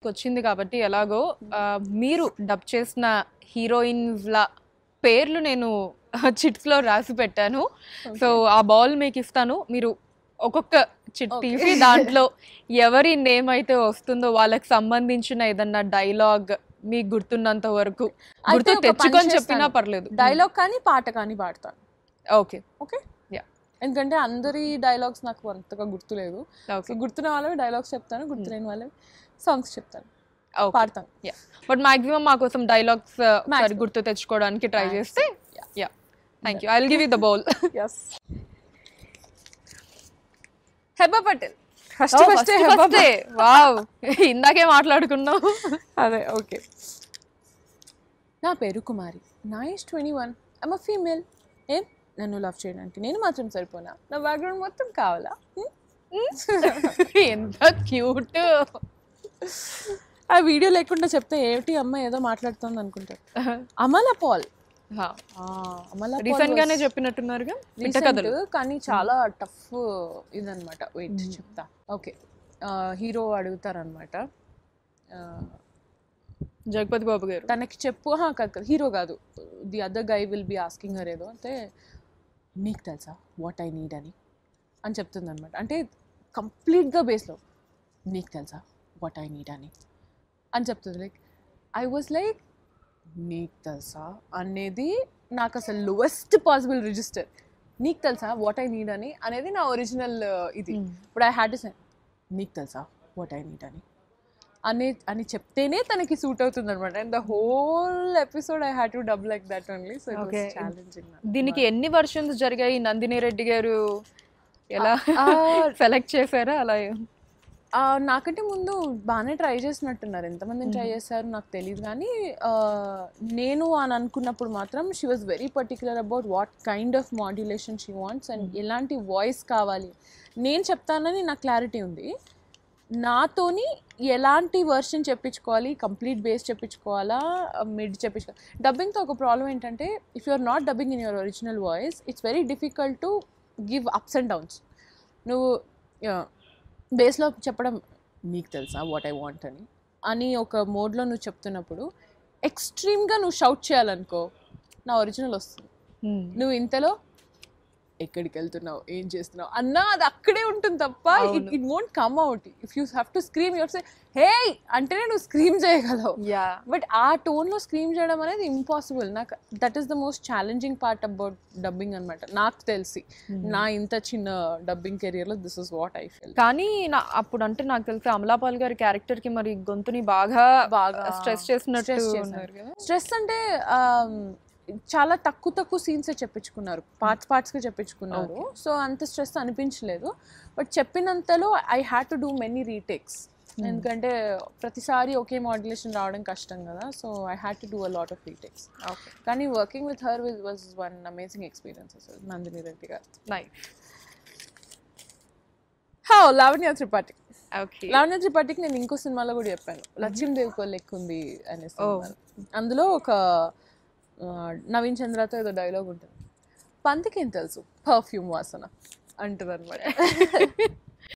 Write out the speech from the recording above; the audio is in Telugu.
కి వచ్చింది కాబట్టి ఎలాగో ఆ, మీరు డబ్ చేసిన హీరోయిన్స్ ల పేర్లు నేను చిట్స్ లో రాసి పెట్టాను సో ఆ బాల్ మీకు ఇస్తాను మీరు ఒక్కొక్క చిట్ Okay. తీసి దాంట్లో ఎవరి నేమ్ అయితే వస్తుందో వాళ్ళకి సంబంధించిన ఏదన్నా డైలాగ్ మీకు గుర్తున్నంత వరకు అయితే గుర్తు ఒక పని తెచ్చుకొని చేస్తాను. చెప్పినా పర్లేదు డైలాగ్ కానీ పాట కానీ పాడతాను ఓకే ఓకే Yeah. ఎందుకంటే అందరి డైలాగ్స్ నాకు అంతగా గుర్తులేదు ఓకే సో గుర్తున్న వాళ్ళవి డైలాగ్స్ చెప్తాను గుర్తులేని వాళ్ళవి సాంగ్స్ చెప్తాను ఓకే పాడతాను బట్ మాక్సిమం మా కోసం డైలాగ్స్ Maximum. గుర్తు తెచ్చుకోవడానికి ట్రై Maximum. చేస్తే yeah thank you I give you the bowl yes Hebah Patel first first wow ఇందాకే మాట్లాడుకున్నాం అదే ఓకే నా పేరు కుమారి నా age twenty one I'm a female ఏం నన్ను లవ్ చేయడానికి నేను మాత్రం సరిపోనా నా బ్యాక్గ్రౌండ్ మొత్తం కావాలా హ్మ్? ఎంత క్యూట్ ఆ వీడియో లేకుండా చెప్తే ఏమిటి అమ్మ ఏదో మాట్లాడుతుంది అనుకుంటారు అమల పాల్ ఆ, అమల పాల్ రీసెంట్ గానే was చెప్పినట్టున్నారుగా పిట్ట recent, కథలు కానీ చాలా టఫ్ ఇదనమాట వెయిట్ చెప్తా ఓకే హీరో అడుగుతారనమాట జగపతి బాబు గారు తనకి చెప్పు హా, కాదు కాదు హీరో కాదు the other guy will be asking her ఏదో అంటే నీకు తెలుసా వాట్ ఐ నీడ్ అని అని చెప్తుంది అనమాట అంటే కంప్లీట్గా బేస్లో నీకు తెలుసా వాట్ ఐ నీడ్ అని అని చెప్తుంది లైక్ ఐ వాజ్ లైక్ నీకు తెలుసా అనేది నాకు అసలు లోవెస్ట్ పాసిబుల్ రిజిస్టర్ నీకు తెలుసా వాట్ ఐ నీడ్ అని అనేది నా ఒరిజినల్ ఇది ఇప్పుడు ఐ హ్యాడ్ టు నీకు తెలుసా వాట్ ఐ నీడ్ అని అని అని చెప్తేనే తనకి సూట్ అవుతుంది అనమాట and the whole episode I had to dub like that only so Okay. Challenging దీనికి ఎన్ని వర్షన్స్ జరిగాయి నందిని రెడ్డి గారు ఎలా సెలెక్ట్ చేశారా అలా నాకంటే ముందు బాగానే ట్రై చేసినట్టున్నారు ఎంతమందిని ట్రై చేశారు నాకు తెలియదు కానీ ఆ, నేను అని అనుకున్నప్పుడు మాత్రం she was very particular about what kind of modulation she wants and ఎలాంటి వాయిస్ కావాలి నేను చెప్తానని నాకు క్లారిటీ ఉంది నాతోని ఎలాంటి వర్షన్ చెప్పించుకోవాలి కంప్లీట్ బేస్ చెప్పించుకోవాలా మిడ్ చెప్పించుకోవాలి డబ్బింగ్తో ఒక ప్రాబ్లం ఏంటంటే if you are not dubbing in your original voice it's very difficult to give ups and downs నువ్వు బేస్లో చెప్పడం నీకు తెలుసా వాట్ ఐ వాంట్ అని అని ఒక మోడ్లో నువ్వు చెప్తున్నప్పుడు ఎక్స్ట్రీమ్గా నువ్వు షౌట్ చేయాలనుకో నా ఒరిజినల్ వస్తుంది నువ్వు ఇంతలో ఎక్కడికి వెళ్తున్నావు ఏం చేస్తున్నావు అన్నా అది అక్కడే ఉంటుంది తప్ప ఇట్ అవును. It won't come out if you have to scream your say hey అంటేనే నువ్వు స్క్రీమ్ చేయగలవు యా బట్ ఆ టోన్లో స్క్రీమ్ చేయడం అనేది ఇంపాసిబుల్ నాకు that is the most challenging part about dubbing అనమాట నాకు తెలిసి నా ఇంత చిన్న డబ్బింగ్ కెరియర్లో this is what I feel కానీ నా అప్పుడు అంటే నాకు తెలిసి అమలాపాల్ గారి క్యారెక్టర్ కి మరి గొంతుని బాగా బాగా స్ట్రెస్ చేసినట్టు stress చేశారు. ఉన్నారు కదా స్ట్రెస్ అంటే ఆమ్, చాలా తక్కువ తక్కువ సీన్స్ చెప్పించుకున్నారు పార్ట్స్ పార్ట్స్గా చెప్పించుకున్నారు సో అంత స్ట్రెస్ అనిపించలేదు బట్ చెప్పినంతలో I had to do many retakes ఎందుకంటే ప్రతిసారి ఒకే మాడ్యులేషన్ రావడం కష్టం కదా so I had to do a lot of retakes okay కానీ working with her with was one amazing experience అసలు Nandini Reddy garu nice how Lavanya Tripathi okay Lavanya త్రిపాఠికి నేను ఇంకో సినిమాలో కూడా చెప్పాను లక్ష్మీదేవి కోలెక్కు ఉంది అనే సినిమా అందులో ఒక ఆ, నవీన్ చంద్రతో ఏదో డైలాగ్ ఉంటుంది పందికి ఏం తెలుసు పర్ఫ్యూమ్ వాసన అంటుంది అనమాట